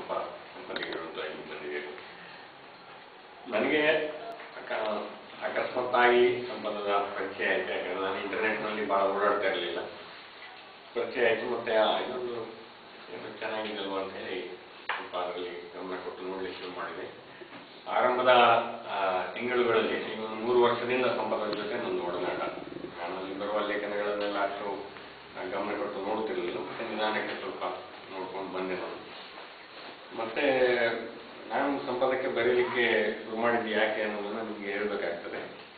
ಸಂಪ ಸಂಪದಿಗಳು ಅಂತ ಇಲ್ಲಿ ಬಂದಿದೆ ನನಗೆ ಅಕ- ಅಕಸ್ಮಾತ್ತಾಗಿ ಸಂಬಂಧದ ಪರಿಚಯ ಆಯ್ತು ಯಾಕಂದ್ರೆ ನಾನು ಇಂಟರ್ನೆಟ್ನಲ್ಲಿ ಭಾಳ ಓಡಾಡ್ತಾ ಇರಲಿಲ್ಲ ಪರಿಚಯ ಆಯಿತು ಮತ್ತೆ ಆ, ಇದೊಂದು ಏನು ಚೆನ್ನಾಗಿದಲ್ವ ಅಂತ ಹೇಳಿ ಸ್ವಲ್ಪ ಅದರಲ್ಲಿ ಗಮನ ಕೊಟ್ಟು ನೋಡಲಿಕ್ಕೆ ಶುರು ಮಾಡಿದೆ ಆರಂಭದ ಆ, ತಿಂಗಳುಗಳಲ್ಲಿ ಈಗ ಒಂದು ಮೂರು ವರ್ಷದಿಂದ ಸಂಪದದ ಜೊತೆ ನನ್ನ ಒಡನಾಟ ನಾನು ಅಲ್ಲಿ ಬರುವ ಲೇಖನಗಳನ್ನೆಲ್ಲ ಅಷ್ಟು ಆ, ಗಮನ ಕೊಟ್ಟು ನೋಡ್ತಿರ್ಲಿಲ್ಲ ಮತ್ತೆ ನಿಧಾನಕ್ಕೆ ಸ್ವಲ್ಪ ನೋಡ್ಕೊಂಡು ಬಂದೆ ನಾನು ಮತ್ತೆ ನಾನು ಸಂಪಾದಕ್ಕೆ ಬರೀಲಿಕ್ಕೆ ಶುರು ಮಾಡಿದ್ದು ಯಾಕೆ ಅನ್ನೋದನ್ನ ನಿಮಗೆ ಹೇಳಬೇಕಾಗ್ತದೆ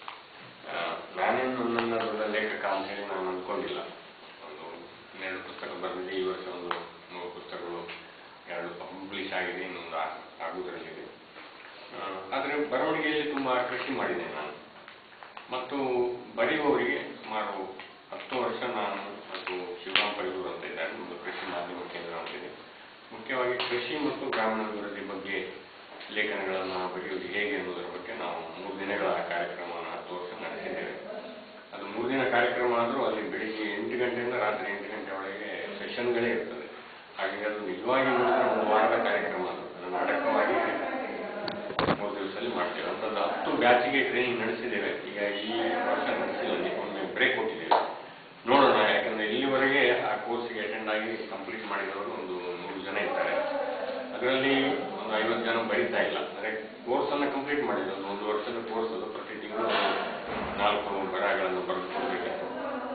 ನಾನೇನು ನನ್ನನ್ನು ದೊಡ್ಡ ಲೇಖಕ ಅಂತ ಹೇಳಿ ನಾನು ಅಂದ್ಕೊಂಡಿಲ್ಲ ಒಂದು ಇನ್ನೆರಡು ಪುಸ್ತಕ ಬರೆದಿದೆ ಈ ವರ್ಷ ಒಂದು ಮೂರು ಪುಸ್ತಕಗಳು ಎರಡು ಪಬ್ಲಿಷ್ ಆಗಿದೆ ಇನ್ನೊಂದು ಆ- ಆಗುವುದರಲ್ಲಿದೆ ಆದರೆ ಬರವಣಿಗೆಯಲ್ಲಿ ತುಂಬ ಕೃಷಿ ಮಾಡಿದೆ ನಾನು ಮತ್ತು ಬರೆಯುವವರಿಗೆ ಸುಮಾರು ಹತ್ತು ವರ್ಷ ನಾನು ಮತ್ತು ಶಿವರಾಮ್ ಪೈಲೂರು ಅಂತ ಇದ್ದಾರೆ ಒಂದು ಕೃಷಿ ಮಾಧ್ಯಮ ಕೇಂದ್ರ ಅಂತಿದೆ ಮುಖ್ಯವಾಗಿ ಕೃಷಿ ಮತ್ತು ಗ್ರಾಮೀಣಾಭಿವೃದ್ಧಿ ಬಗ್ಗೆ ಲೇಖನಗಳನ್ನು ಬರೆಯುವುದು ಹೇಗೆ ಅನ್ನೋದರ ಬಗ್ಗೆ ನಾವು ಮೂರು ದಿನಗಳ ಕಾರ್ಯಕ್ರಮವನ್ನು ಹತ್ತು ವರ್ಷ ನಡೆಸಿದ್ದೇವೆ ಅದು ಮೂರು ದಿನ ಕಾರ್ಯಕ್ರಮ ಆದರೂ ಅಲ್ಲಿ ಬೆಳಿಗ್ಗೆ ಎಂಟು ಗಂಟೆಯಿಂದ ರಾತ್ರಿ ಎಂಟು ಗಂಟೆ ಒಳಗೆ ಸೆಷನ್ಗಳೇ ಇರ್ತದೆ ಹಾಗಾಗಿ ಅದು ನಿಜವಾಗಿ ನೋಡಿದ್ರೆ ಒಂದು ವಾರದ ಕಾರ್ಯಕ್ರಮ ಅದು ಅದನ್ನು ಅಡಕವಾಗಿ ಮೂರು ದಿವಸದಲ್ಲಿ ಮಾಡ್ತೇವೆ ಅಂಥದ್ದು ಹತ್ತು ಬ್ಯಾಚಿಗೆ ಟ್ರೈನಿಂಗ್ ನಡೆಸಿದ್ದೇವೆ ಈಗ ಈ ವರ್ಷ ನಡೆಸಿಲ್ಲ ಒಮ್ಮೆ ಬ್ರೇಕ್ ಕೊಟ್ಟಿದ್ದೇವೆ ನೋಡೋಣ ಯಾಕಂದ್ರೆ ಇಲ್ಲಿವರೆಗೆ ಆ ಕೋರ್ಸ್ಗೆ ಅಟೆಂಡ್ ಆಗಿ ಕಂಪ್ಲೀಟ್ ಮಾಡಿದವರು ಒಂದು ನೂರು ಜನ ಇದ್ದಾರೆ ಅದರಲ್ಲಿ ಒಂದು ಐವತ್ತು ಜನ ಬರೀತಾ ಇಲ್ಲ ಅಂದರೆ ಕೋರ್ಸನ್ನು ಕಂಪ್ಲೀಟ್ ಮಾಡಿದ್ರು ಒಂದು ಒಂದು ವರ್ಷದ ಕೋರ್ಸ್ ಅದು ಪ್ರತಿ ತಿಂಗಳು ನಾಲ್ಕು ಬರಹಗಳನ್ನು ಬರೆದು ಕೊಡಬೇಕಿತ್ತು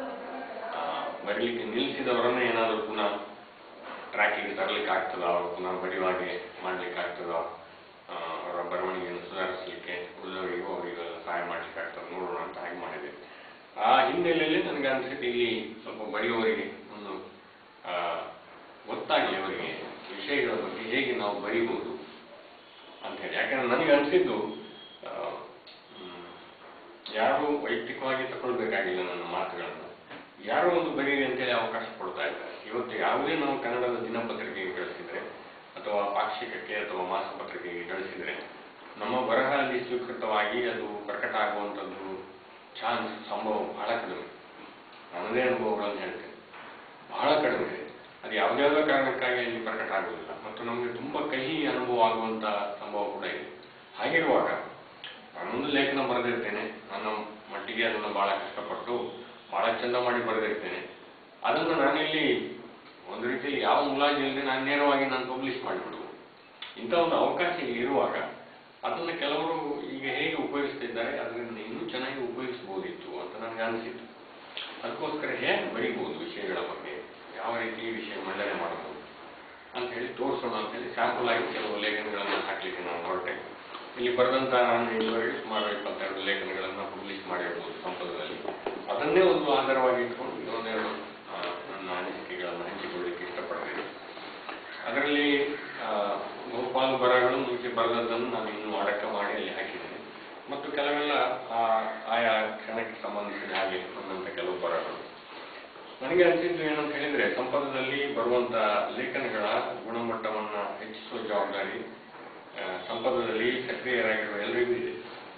ಬರೀಲಿಕ್ಕೆ ನಿಲ್ಲಿಸಿದವರನ್ನೇ ಏನಾದರೂ ಪುನಃ ಟ್ರ್ಯಾಕಿಗೆ ತರಲಿಕ್ಕೆ ಆಗ್ತದೋ ಅವರು ಪುನಃ ಬರೆಯುವಾಗೆ ಮಾಡಲಿಕ್ಕೆ ಆಗ್ತದೋ ಆ, ಅವರ ಬರವಣಿಗೆಯನ್ನು ಸುಧಾರಿಸಲಿಕ್ಕೆ ಉಳಿದವರಿಗೂ ಅವರಿಗೆ ಸಹಾಯ ಮಾಡಲಿಕ್ಕೆ ಆಗ್ತದೆ ನೋಡೋಣ ಅಂತ ಹಾಗೆ ಮಾಡಿದೆ ಆ ಹಿನ್ನೆಲೆಯಲ್ಲಿ ನನಗೆ ಅನಿಸುತ್ತೆ ಇಲ್ಲಿ ಸ್ವಲ್ಪ ಬರೆಯುವವರಿಗೆ ಒಂದು ಆ, ಗೊತ್ತಾಗಲಿ ಅವರಿಗೆ ವಿಷಯಗಳ ಬಗ್ಗೆ ಹೇಗೆ ನಾವು ಬರೀಬಹುದು ಅಂತ ಹೇಳಿ ಯಾಕಂದ್ರೆ ನನಗೆ ಅನಿಸಿದ್ದು ಆ, ಹ್ಮ್, ಯಾರು ವೈಯಕ್ತಿಕವಾಗಿ ತಗೊಳ್ಬೇಕಾಗಿಲ್ಲ ನನ್ನ ಮಾತುಗಳನ್ನು ಯಾರೋ ಒಂದು ಬರೀರಿ ಅಂತೇಳಿ ಅವಕಾಶ ಕೊಡ್ತಾ ಇದ್ದಾರೆ ಇವತ್ತು ಯಾವುದೇ ನಾವು ಕನ್ನಡದ ದಿನಪತ್ರಿಕೆಗೆ ಕಳಿಸಿದ್ರೆ ಅಥವಾ ಪಾಕ್ಷಿಕಕ್ಕೆ ಅಥವಾ ಮಾಸಪತ್ರಿಕೆಗೆ ಕಳಿಸಿದ್ರೆ ನಮ್ಮ ಬರಹ ಅಲ್ಲಿ ಸ್ವೀಕೃತವಾಗಿ ಅದು ಪ್ರಕಟ ಆಗುವಂಥದ್ದು ಚಾನ್ಸ್ ಸಂಭವ ಬಹಳ ಕಡಿಮೆ ನನ್ನದೇ ಅನುಭವಗಳನ್ನು ಹೇಳ್ತೇನೆ ಬಹಳ ಕಡಿಮೆ ಇದೆ ಅದು ಯಾವುದ್ಯಾವುದೋ ಕಾರಣಕ್ಕಾಗಿ ಅಲ್ಲಿ ಪ್ರಕಟ ಆಗುವುದಿಲ್ಲ ಮತ್ತು ನಮಗೆ ತುಂಬ ಕಹಿ ಅನುಭವ ಆಗುವಂಥ ಸಂಭವ ಕೂಡ ಇದೆ ಹಾಗಿರುವಾಗ ನಾನೊಂದು ಲೇಖನ ಬರೆದಿರ್ತೇನೆ ನನ್ನ ಮಟ್ಟಿಗೆ ಅದನ್ನು ಬಹಳ ಕಷ್ಟಪಟ್ಟು ಬಹಳ ಚಂದ ಮಾಡಿ ಬರೆದಿರ್ತೇನೆ ಅದನ್ನು ನಾನಿಲ್ಲಿ ಒಂದು ರೀತಿಯಲ್ಲಿ ಯಾವ ಮುಲಾಜಿ ಇಲ್ಲದೆ ನಾನು ನೇರವಾಗಿ ನಾನು ಪಬ್ಲಿಷ್ ಮಾಡಿಬಿಡುವುದು ಇಂಥ ಒಂದು ಅವಕಾಶ ಇಲ್ಲಿ ಇರುವಾಗ ಅದನ್ನು ಕೆಲವರು ಈಗ ಹೇಗೆ ಉಪಯೋಗಿಸ್ತಿದ್ದಾರೆ ಅದರಿಂದ ಇನ್ನೂ ಚೆನ್ನಾಗಿ ಉಪಯೋಗಿಸ್ಬೋದಿತ್ತು ಅಂತ ನನಗೆ ಅನಿಸಿತು ಅದಕ್ಕೋಸ್ಕರ ಹೇಗೆ ಬರೀಬೋದು ವಿಷಯಗಳ ಬಗ್ಗೆ ಯಾವ ರೀತಿ ವಿಷಯ ಮಂಡನೆ ಮಾಡಬಹುದು ಅಂತ ಹೇಳಿ ತೋರಿಸೋಣ ಅಂತ ಹೇಳಿ ಸ್ಯಾಂಪಲ್ ಆಗಿ ಕೆಲವು ಲೇಖನಗಳನ್ನು ಹಾಕಲಿಕ್ಕೆ ನಾನು ಹೊರಟೆ ಇಲ್ಲಿ ಬರೆದಂತ ನಾನು ಇದುವರೆಗೆ ಸುಮಾರು ಇಪ್ಪತ್ತೆರಡು ಲೇಖನಗಳನ್ನು ಪಬ್ಲಿಷ್ ಮಾಡಿರ್ಬೋದು ಸಂಪದದಲ್ಲಿ ಅದನ್ನೇ ಒಂದು ಆಧಾರವಾಗಿ ಇಟ್ಕೊಂಡು ಒಂದೆರಡು ಆ, ನನ್ನ ಅನಿಸಿಕೆಗಳನ್ನು ಹಂಚಿಕೊಳ್ಳಿಕ್ಕೆ ಇಷ್ಟಪಡ್ತೇನೆ ಅದರಲ್ಲಿ ಆ, ಬಹುಪಾಲು ಬರಹಗಳು ಮುಂಚೆ ಬರೆದದ್ದನ್ನು ನಾನು ಇನ್ನೂ ಅಡಕ ಮಾಡಿ ಅಲ್ಲಿ ಹಾಕಿದ್ದೇನೆ ಮತ್ತು ಕೆಲವೆಲ್ಲ ಆ, ಆಯಾ ಕ್ಷಣಕ್ಕೆ ಸಂಬಂಧಿಸಿದ ಹಾಗೆ ಬಂದಂಥ ಕೆಲವು ಬರಹಗಳು ನನಗೆ ಅನಿಸಿದ್ದು ಏನಂತ ಹೇಳಿದ್ರೆ ಸಂಪದದಲ್ಲಿ ಬರುವಂತ ಲೇಖನಗಳ ಗುಣಮಟ್ಟವನ್ನ ಹೆಚ್ಚಿಸುವ ಜವಾಬ್ದಾರಿ ಆ, ಸಂಪದದಲ್ಲಿ ಸಕ್ರಿಯರಾಗಿರುವ ಎಲ್ಲರಿಗೂ ಇದೆ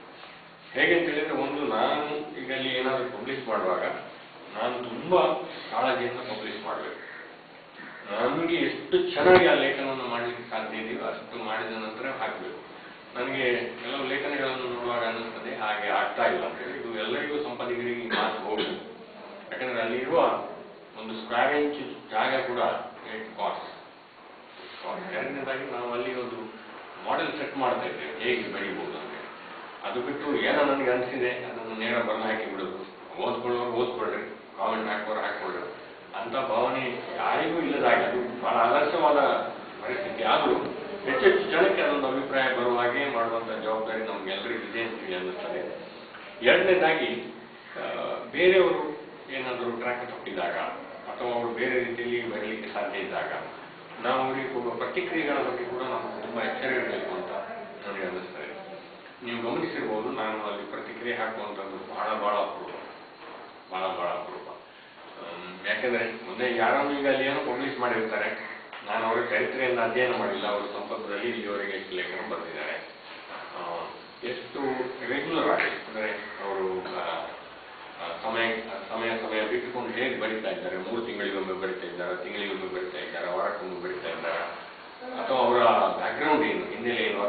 ಹೇಗೆ ಅಂತ ಹೇಳಿದ್ರೆ ಒಂದು ನಾನು ಈಗ ಅಲ್ಲಿ ಏನಾದರೂ ಪಬ್ಲಿಷ್ ಮಾಡುವಾಗ ನಾನು ತುಂಬಾ ಕಾಳಜಿಯಿಂದ ಪಬ್ಲಿಷ್ ಮಾಡಬೇಕು ನನಗೆ ಎಷ್ಟು ಚೆನ್ನಾಗಿ ಆ ಲೇಖನವನ್ನು ಮಾಡಲಿಕ್ಕೆ ಸಾಧ್ಯ ಇದೆಯೋ ಅಷ್ಟು ಮಾಡಿದ ನಂತರ ಹಾಕಬೇಕು ನನಗೆ ಕೆಲವು ಲೇಖನಗಳನ್ನು ನೋಡುವಾಗ ಅನ್ನಿಸ್ತದೆ ಹಾಗೆ ಆಗ್ತಾ ಇಲ್ಲ ಅಂತ ಹೇಳಿ ಇದು ಎಲ್ಲರಿಗೂ ಸಂಪಾದಕರಿಗೆ ಈ ಮಾತು ಹೋಗಬೇಕು ಯಾಕಂದ್ರೆ ಅಲ್ಲಿರುವ ಒಂದು ಸ್ಕ್ವೇರ್ ಇಂಚ್ ಜಾಗ ಕೂಡ ಇಟ್ ಕಾಸ್ಟ್ ಎರಡನೇದಾಗಿ ನಾವು ಅಲ್ಲಿ ಒಂದು ಮಾಡೆಲ್ ಸೆಟ್ ಮಾಡ್ತಾ ಇದ್ದೇವೆ ಹೇಗೆ ಬೆಳಿಬೋದು ಅಂತ ಹೇಳಿ. ಅದು ಬಿಟ್ಟು ಏನೋ ನನಗೆ ಅನಿಸಿದೆ ಅದನ್ನು ನೇರ ಬರೆದು ಹಾಕಿ ಬಿಡೋದು ಓದ್ಕೊಳ್ಳೋರು ಓದ್ಕೊಳ್ರಿ ಕಾಮೆಂಟ್ ಹಾಕೋರು ಹಾಕೊಳ್ಳಿ ಅಂತ ಭಾವನೆ ಯಾರಿಗೂ ಇಲ್ಲದಾಗಿ ಅದು ಬಹಳ ಆದರ್ಶವಾದ ಪರಿಸ್ಥಿತಿ ಆದರೂ ಹೆಚ್ಚೆಚ್ಚು ಜನಕ್ಕೆ ಅದೊಂದು ಅಭಿಪ್ರಾಯ ಬರುವ ಹಾಗೆ ಮಾಡುವಂಥ ಜವಾಬ್ದಾರಿ ನಮ್ಗೆಲ್ಲರಿಗೂ ಇದೆ ಅಂತ ಹೇಳಿ ಅನ್ನಿಸ್ತದೆ ಎರಡನೇದಾಗಿ ಆ, ಬೇರೆಯವರು ಏನಾದರೂ ಟ್ರ್ಯಾಕ್ ತಪ್ಪಿದಾಗ ಅಥವಾ ಅವರು ಬೇರೆ ರೀತಿಯಲ್ಲಿ ಬರಲಿಕ್ಕೆ ಸಾಧ್ಯ ಇದ್ದಾಗ ನಾವು ಅವರಿಗೆ ಕೊಡುವ ಪ್ರತಿಕ್ರಿಯೆಗಳ ಬಗ್ಗೆ ಕೂಡ ನಾವು ತುಂಬ ಎಚ್ಚರ ಇರಬೇಕು ಅಂತ ನನಗೆ ಅನ್ನಿಸ್ತದೆ ನೀವು ಗಮನಿಸಿರ್ಬೋದು ನಾನು ಅಲ್ಲಿ ಪ್ರತಿಕ್ರಿಯೆ ಹಾಕುವಂಥದ್ದು ಬಹಳ ಬಹಳ ಅಪರೂಪ ಬಹಳ ಬಹಳ ಅಪರೂಪ ಹ್ಮ್, ಯಾಕೆಂದ್ರೆ ಮುಂದೆ ಯಾರನ್ನು ಈಗ ಅಲ್ಲಿ ಏನೋ ಪಬ್ಲಿಷ್ ಮಾಡಿರ್ತಾರೆ ನಾನು ಅವರ ಚರಿತ್ರೆಯನ್ನು ಅಧ್ಯಯನ ಮಾಡಿಲ್ಲ ಅವರು ಸಂಪರ್ಕದಲ್ಲಿ ಇಲ್ಲಿವರೆಗೆ ಎಷ್ಟು ಲೇಖನ ಬರೆದಿದ್ದಾರೆ ಆ, ಎಷ್ಟು ರೆಗ್ಯುಲರ್ ಆಗಿ ಅಂದರೆ ಅವರು ಆ, ಆ, ಸಮಯ ಸಮಯ ಸಮಯ ಬಿಟ್ಟುಕೊಂಡು ಹೇಗೆ ಬರಿತಾ ಇದ್ದಾರೆ ಮೂರು ತಿಂಗಳಿಗೊಮ್ಮೆ ಬರಿತಾ ಇದ್ದಾರೆ ತಿಂಗಳಿಗೊಮ್ಮೆ ಬರಿತಾ ಇದ್ದಾರೆ ವಾರಕ್ಕೊಮ್ಮೆ ಬರಿತಾ ಇದ್ದಾರೆ ಅಥವಾ ಅವರ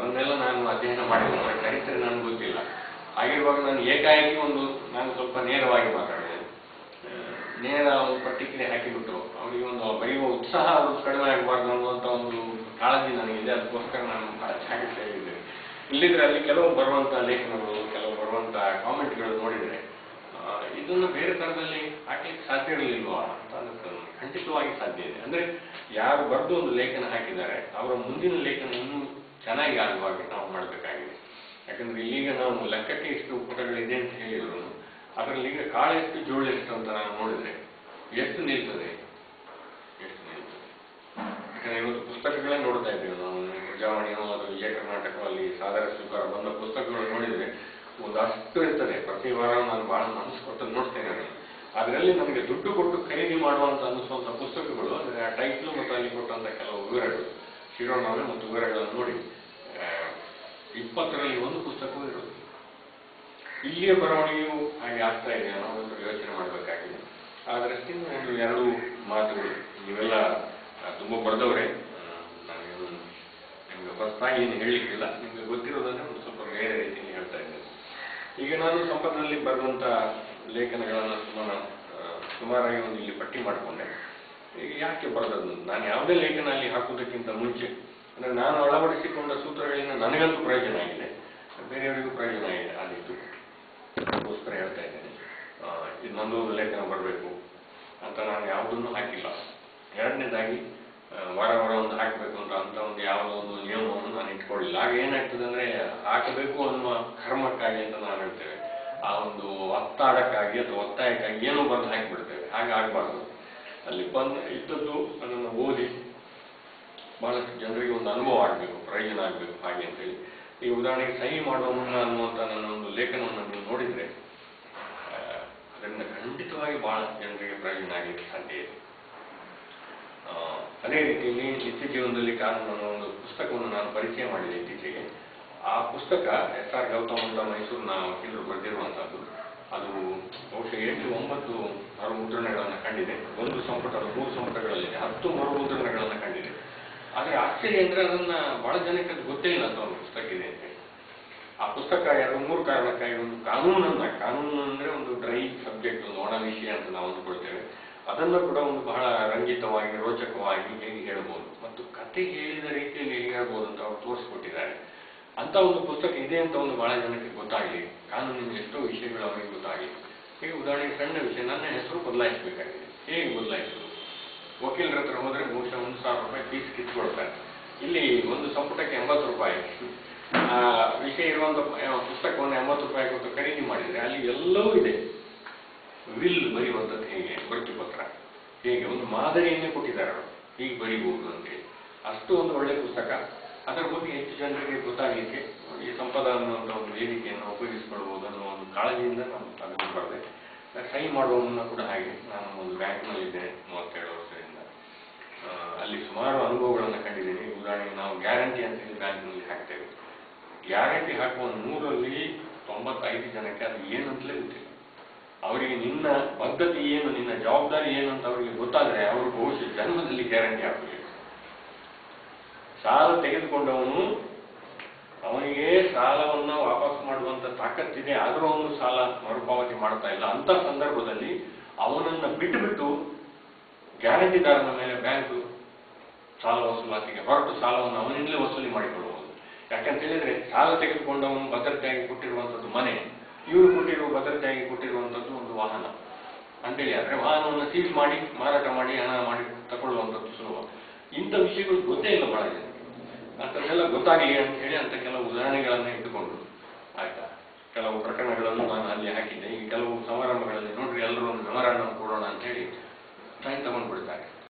ಅದನ್ನೆಲ್ಲ ನಾನು ಅಧ್ಯಯನ ಮಾಡಿಲ್ಲ ಅದರ ಚರಿತ್ರೆ ನನಗೆ ಗೊತ್ತಿಲ್ಲ ಹಾಗಿರುವಾಗ ನಾನು ಏಕಾಏಕಿ ಒಂದು ನಾನು ಸ್ವಲ್ಪ ನೇರವಾಗಿ ಮಾತಾಡಿದೆ ಆ, ನೇರ ಒಂದು ಪರ್ಟಿಕ್ಯುಲರ್ ಹಾಕಿಬಿಟ್ಟು ಅವರಿಗೆ ಒಂದು ಬರೆಯುವ ಉತ್ಸಾಹ ಅವ್ರು ಕಡಿಮೆ ಆಗಬಾರ್ದು ಅನ್ನುವಂಥ ಒಂದು ಕಾಳಜಿ ನನಗಿದೆ ಅದಕ್ಕೋಸ್ಕರ ನಾನು ಹಾಕಿಸ್ತಾ ಇದ್ದೇನೆ ಇಲ್ಲಿದ್ರೆ ಅಲ್ಲಿ ಕೆಲವು ಬರುವಂಥ ಲೇಖನಗಳು ಕೆಲವು ಬರುವಂಥ ಕಾಮೆಂಟ್ಗಳು ನೋಡಿದರೆ ಆ, ಇದನ್ನು ಬೇರೆ ಥರದಲ್ಲಿ ಹಾಕ್ಲಿಕ್ಕೆ ಸಾಧ್ಯ ಇರಲಿಲ್ವಾ ಅಂತ ಅನ್ನಿಸ್ತದೆ ನನಗೆ. ಖಂಡಿತವಾಗಿ ಸಾಧ್ಯ ಇದೆ ಅಂದ್ರೆ ಯಾರು ಬರೆದು ಒಂದು ಲೇಖನ ಹಾಕಿದ್ದಾರೆ ಅವರ ಮುಂದಿನ ಲೇಖನ ಇನ್ನೂ ಚೆನ್ನಾಗಿ ಆಗುವ ಹಾಗೆ ನಾವು ಮಾಡಬೇಕಾಗಿದೆ ಯಾಕಂದ್ರೆ ಇಲ್ಲಿಗ ನಾವು ಲೆಕ್ಕಕ್ಕೆ ಇಷ್ಟು ಪುಟಗಳಿದೆ ಅಂತ ಹೇಳಿದ್ರು ಅದರಲ್ಲಿ ಈಗ ಕಾಳ ಎಷ್ಟು ಜೋಳ ಎಷ್ಟು ಅಂತ ನಾವು ನೋಡಿದ್ರೆ ಎಷ್ಟು ನಿಲ್ತದೆ ಎಷ್ಟು ನಿಲ್ತದೆ ಯಾಕಂದ್ರೆ ಇವತ್ತು ಪುಸ್ತಕಗಳೇ ನೋಡ್ತಾ ಇದ್ದೇವೆ ನಾವು ಪ್ರಜಾವಾಣಿಯೋ ಅದು ವಿಜಯ ಕರ್ನಾಟಕ ಅಲ್ಲಿ ಸಾದರ ಸ್ವೀಕಾರ ಬಂದ ಪುಸ್ತಕಗಳು ನೋಡಿದ್ರೆ ಒಂದಷ್ಟು ಇರ್ತದೆ ಪ್ರತಿ ವಾರ ನಾನು ಬಹಳ ಮನಸ್ಸು ಕೊಟ್ಟು ನೋಡ್ತೇನೆ ಅದನ್ನು ಅದರಲ್ಲಿ ನಮಗೆ ದುಡ್ಡು ಕೊಟ್ಟು ಖರೀದಿ ಮಾಡುವಂತ ಅನಿಸುವಂತ ಪುಸ್ತಕಗಳು ಅಂದ್ರೆ ಆ ಟೈಟ್ಲು ಮತ್ತು ಅಲ್ಲಿ ಕೊಟ್ಟಂತ ಕೆಲವು ವಿವರಗಳು ಶಿರೋನಾಮೆ ಮತ್ತು ವಿವರಗಳನ್ನು ನೋಡಿ ಆ, ಇಪ್ಪತ್ತರಲ್ಲಿ ಒಂದು ಪುಸ್ತಕವೂ ಇರೋದು ಇಲ್ಲಿಯ ಬರವಣಿಗೆಯು ಹಾಗೆ ಆಗ್ತಾ ಇದೆ ಅನ್ನೋ ಒಂದು ಯೋಚನೆ ಮಾಡಬೇಕಾಗಿದೆ ಆ ದೃಷ್ಟಿಯಿಂದ ಒಂದು ಎರಡು ಮಾತುಗಳು ನೀವೆಲ್ಲ ಆ, ತುಂಬ ಬರೆದವರೇ ನಾನೇನು ನಿಮ್ಗೆ ಹೊಸದಾಗಿ ಏನು ಹೇಳಲಿಕ್ಕಿಲ್ಲ ನಿಮ್ಗೆ ಗೊತ್ತಿರೋದನ್ನೇ ಒಂದು ಸ್ವಲ್ಪ ಬೇರೆ ರೀತಿಯಲ್ಲಿ ಹೇಳ್ತಾ ಇದ್ದೇನೆ ಈಗ ನಾನು ಸಂಪತ್ನಲ್ಲಿ ಬರೆದಂಥ ಲೇಖನಗಳನ್ನು ಸುಮಾರು ಆ, ಸುಮಾರಾಗಿ ಒಂದು ಇಲ್ಲಿ ಪಟ್ಟಿ ಮಾಡಿಕೊಂಡೆ ಈಗ ಯಾಕೆ ಬರೆದದ್ದು ನಾನು ಯಾವುದೇ ಲೇಖನ ಅಲ್ಲಿ ಹಾಕುವುದಕ್ಕಿಂತ ಮುಂಚೆ ಅಂದರೆ ನಾನು ಅಳವಡಿಸಿಕೊಂಡ ಸೂತ್ರಗಳಿಂದ ನನಗಂತೂ ಪ್ರಯೋಜನ ಆಗಿದೆ ಬೇರೆಯವರಿಗೂ ಪ್ರಯೋಜನ ಆಗಿದೆ ಆದಿತ್ತು ಅದಕ್ಕೋಸ್ಕರ ಹೇಳ್ತಾ ಇದ್ದೇನೆ ಆ, ಇದು ನಂದು ಒಂದು ಲೇಖನ ಬರಬೇಕು ಅಂತ ನಾನು ಯಾವುದನ್ನು ಹಾಕಿಲ್ಲ ಎರಡನೇದಾಗಿ ಆ, ವಾರ ವಾರ ಒಂದು ಹಾಕಬೇಕು ಅಂತ ಅಂತ ಒಂದು ಯಾವುದೋ ಒಂದು ನಿಯಮವನ್ನು ನಾನು ಇಟ್ಕೊಳ್ಳಿಲ್ಲ ಆಗ ಏನಾಗ್ತದೆ ಅಂದ್ರೆ ಹಾಕಬೇಕು ಅನ್ನುವ ಕರ್ಮಕ್ಕಾಗಿ ಅಂತ ನಾವು ಹೇಳ್ತೇವೆ ಆ ಒಂದು ಒತ್ತಾಡಕ್ಕಾಗಿ ಅಥವಾ ಒತ್ತಾಯಕ್ಕಾಗಿ ಏನೋ ಬಂದು ಹಾಕಿಬಿಡ್ತೇವೆ ಹಾಗೆ ಆಗಬಾರ್ದು ಅಲ್ಲಿ ಬಂದು ಇದ್ದದ್ದು ಅದನ್ನು ಓದಿ ಬಹಳಷ್ಟು ಜನರಿಗೆ ಒಂದು ಅನುಭವ ಆಗಬೇಕು ಪ್ರಯೋಜನ ಆಗಬೇಕು ಹಾಗೆ ಅಂತೇಳಿ ಈ ಉದಾಹರಣೆಗೆ ಸಹಿ ಮಾಡುವ ಮುನ್ನ ಅನ್ನುವಂಥ ನನ್ನ ಒಂದು ಲೇಖನವನ್ನು ನೀವು ನೋಡಿದರೆ ಆ, ಅದರಿಂದ ಖಂಡಿತವಾಗಿ ಬಹಳ ಜನರಿಗೆ ಪ್ರಯೋಜನ ಆಗಲಿಕ್ಕೆ ಸಾಧ್ಯ ಇದೆ ಆ, ಅದೇ ರೀತಿಯಲ್ಲಿ ನಿತ್ಯ ಜೀವನದಲ್ಲಿ ಕಾನೂನು ಒಂದು ಪುಸ್ತಕವನ್ನು ನಾನು ಪರಿಚಯ ಮಾಡಿದೆ ಇತ್ತೀಚೆಗೆ ಆ ಪುಸ್ತಕ ಎಸ್ ಆರ್ ಗೌತಮ್ ಅಂತ ಮೈಸೂರಿನ ವಕೀಲರು ಬರೆದಿರುವಂಥದ್ದು ಅದು ಬಹುಶಃ ಎಂಟು ಒಂಬತ್ತು ಮರು ಮುದ್ರಣಗಳನ್ನು ಕಂಡಿದೆ ಒಂದು ಸಂಪುಟದ ಮೂರು ಸಂಪುಟಗಳಲ್ಲಿದೆ ಹತ್ತು ಮರು ಮುದ್ರಣಗಳನ್ನು ಕಂಡಿದೆ ಆದರೆ ಆಶ್ಚರ್ಯ ಅಂದ್ರೆ ಅದನ್ನ ಬಹಳ ಜನಕ್ಕೆ ಅದು ಗೊತ್ತೇ ಇಲ್ಲ ಅಂತ ಒಂದು ಪುಸ್ತಕ ಇದೆ ಅಂತ ಹೇಳಿ. ಆ ಪುಸ್ತಕ ಎರಡು ಮೂರು ಕಾರಣಕ್ಕಾಗಿ ಒಂದು ಕಾನೂನನ್ನ ಕಾನೂನು ಅಂದ್ರೆ ಒಂದು ಡ್ರೈ ಸಬ್ಜೆಕ್ಟ್ ಒಂದು ಒಣ ವಿಷಯ ಅಂತ ನಾವು ಅಂದ್ಕೊಳ್ತೇವೆ ಅದನ್ನು ಕೂಡ ಒಂದು ಬಹಳ ರಂಜಿತವಾಗಿ ರೋಚಕವಾಗಿ ಹೇಗೆ ಹೇಳ್ಬೋದು ಮತ್ತು ಕತೆ ಹೇಳಿದ ರೀತಿಯಲ್ಲಿ ಹೇಗೆ ಹೇಳ್ಬೋದು ಅಂತ ಅವರು ತೋರಿಸ್ಕೊಟ್ಟಿದ್ದಾರೆ ಅಂತ ಒಂದು ಪುಸ್ತಕ ಇದೆ ಅಂತ ಒಂದು ಬಹಳ ಜನಕ್ಕೆ ಗೊತ್ತಾಗಲಿ ಕಾನೂನಿನ ಎಷ್ಟೋ ವಿಷಯಗಳು ಅವರಿಗೆ ಗೊತ್ತಾಗಲಿ ಈಗ ಉದಾಹರಣೆಗೆ ಸಣ್ಣ ವಿಷಯ ನನ್ನ ಹೆಸರು ಬದಲಾಯಿಸಬೇಕಾಗಿದೆ ಹೇಗೆ ಬದಲಾಯಿಸೋದು ವಕೀಲರ ಹತ್ರ ಹೋದ್ರೆ ಬಹುಶಃ ಒಂದು ಸಾವಿರ ರೂಪಾಯಿ ಫೀಸ್ ಕಿತ್ಕೊಳ್ತಾರೆ ಇಲ್ಲಿ ಒಂದು ಸಂಪುಟಕ್ಕೆ ಎಂಬತ್ತು ರೂಪಾಯಿ ಆ ವಿಷಯ ಇರುವಂತ ಪ- ಪುಸ್ತಕವನ್ನು ಎಂಬತ್ತು ರೂಪಾಯಿ ಕೊಟ್ಟು ಖರೀದಿ ಮಾಡಿದ್ರೆ ಅಲ್ಲಿ ಎಲ್ಲವೂ ಇದೆ ವಿಲ್ ಬರೆಯುವಂಥದ್ದು ಹೇಗೆ ವೃತ್ತಿಪತ್ರ ಹೇಗೆ ಒಂದು ಮಾದರಿಯನ್ನೇ ಕೊಟ್ಟಿದ್ದಾರೆ ಅವರು ಹೀಗೆ ಬರೀಬಹುದು ಅಂತೇಳಿ ಅಷ್ಟು ಒಂದು ಒಳ್ಳೆ ಪುಸ್ತಕ ಅದರ ಬಗ್ಗೆ ಹೆಚ್ಚು ಜನರಿಗೆ ಗೊತ್ತಾಗಲಿಕ್ಕೆ ಈ ಸಂಪದ ಅನ್ನುವಂಥ ಒಂದು ವೇದಿಕೆಯನ್ನು ಉಪಯೋಗಿಸಿಕೊಳ್ಬಹುದು ಅನ್ನೋ ಒಂದು ಕಾಳಜಿಯಿಂದ ನಾನು ಅದನ್ನು ಬರೆದೆ ಸಹಿ ಮಾಡುವ ಮುನ್ನ ಕೂಡ ಹಾಗೆ ನಾನು ಒಂದು ಬ್ಯಾಂಕ್ನಲ್ಲಿದ್ದೇನೆ ಮೂವತ್ತೇಳು ವರ್ಷದಿಂದ ಆ, ಅಲ್ಲಿ ಸುಮಾರು ಅನುಭವಗಳನ್ನು ಕಂಡಿದ್ದೀನಿ ಉದಾಹರಣೆಗೆ ನಾವು ಗ್ಯಾರಂಟಿ ಅಂತ ಹೇಳಿ ಬ್ಯಾಂಕ್ನಲ್ಲಿ ಹಾಕ್ತೇವೆ ಗ್ಯಾರಂಟಿ ಹಾಕುವ ನೂರಲ್ಲಿ ತೊಂಬತ್ತೈದು ಜನಕ್ಕೆ ಅದು ಏನಂತಲೇ ಗೊತ್ತಿಲ್ಲ ಅವರಿಗೆ ನಿನ್ನ ಪದ್ಧತಿ ಏನು ನಿನ್ನ ಜವಾಬ್ದಾರಿ ಏನು ಅಂತ ಅವರಿಗೆ ಗೊತ್ತಾದ್ರೆ ಅವರು ಬಹುಶಃ ಜನ್ಮದಲ್ಲಿ ಗ್ಯಾರಂಟಿ ಹಾಕಲಿಲ್ಲ ಸಾಲ ತೆಗೆದುಕೊಂಡವನು ಅವನಿಗೆ ಸಾಲವನ್ನ ವಾಪಸ್ ಮಾಡುವಂತ ತಾಕತ್ತಿದೆ ಆದರೂ ಅವನು ಸಾಲ ಮರುಪಾವತಿ ಮಾಡ್ತಾ ಇಲ್ಲ ಅಂತ ಸಂದರ್ಭದಲ್ಲಿ ಅವನನ್ನ ಬಿಟ್ಟು ಬಿಟ್ಟು ಗ್ಯಾರಂಟಿದಾರನ ಮೇಲೆ ಬ್ಯಾಂಕ್ ಸಾಲ ವಸೂಲಾತಿಗೆ ಹೊರಟು ಸಾಲವನ್ನು ಅವನಿಂದಲೇ ವಸೂಲಿ ಮಾಡಿಕೊಳ್ಳಬಹುದು ಯಾಕಂತ ಹೇಳಿದ್ರೆ ಸಾಲ ತೆಗೆದುಕೊಂಡವನು ಭದ್ರತೆಯಾಗಿ ಕೊಟ್ಟಿರುವಂತದ್ದು ಮನೆ ಇವರು ಕೊಟ್ಟಿರುವ ಭದ್ರತೆಯಾಗಿ ಕೊಟ್ಟಿರುವಂತದ್ದು ಒಂದು ವಾಹನ ಅಂತೇಳಿ ಆದ್ರೆ ವಾಹನವನ್ನು ಸೀಸ್ ಮಾಡಿ ಮಾರಾಟ ಮಾಡಿ ಹಣ ಮಾಡಿ ತಗೊಳ್ಳುವಂಥದ್ದು ಸುಲಭ ಇಂಥ ವಿಷಯಗಳು ಗೊತ್ತೇ ಇಲ್ಲ ಬಹಳ ಜನರಿಗೆ ಅಂಥದ್ದೆಲ್ಲ ಗೊತ್ತಾಗಲಿ ಅಂತ ಹೇಳಿ ಅಂತ ಕೆಲವು ಉದಾಹರಣೆಗಳನ್ನು ಇಟ್ಟುಕೊಂಡು ಆಯ್ತಾ ಕೆಲವು ಪ್ರಕರಣಗಳನ್ನು ನಾನು ಅಲ್ಲಿ ಹಾಕಿದ್ದೆ ಈ ಕೆಲವು ಸಮಾರಂಭಗಳಲ್ಲಿ ನೋಡ್ರಿ ಎಲ್ಲರೂ ಒಂದು ಮೆಮೊರಾಂಡಮ್ ಕೊಡೋಣ ಅಂತ ಹೇಳಿ ಸೈನ್ ತಗೊಂಡ್ಬಿಡ್ತಾರೆ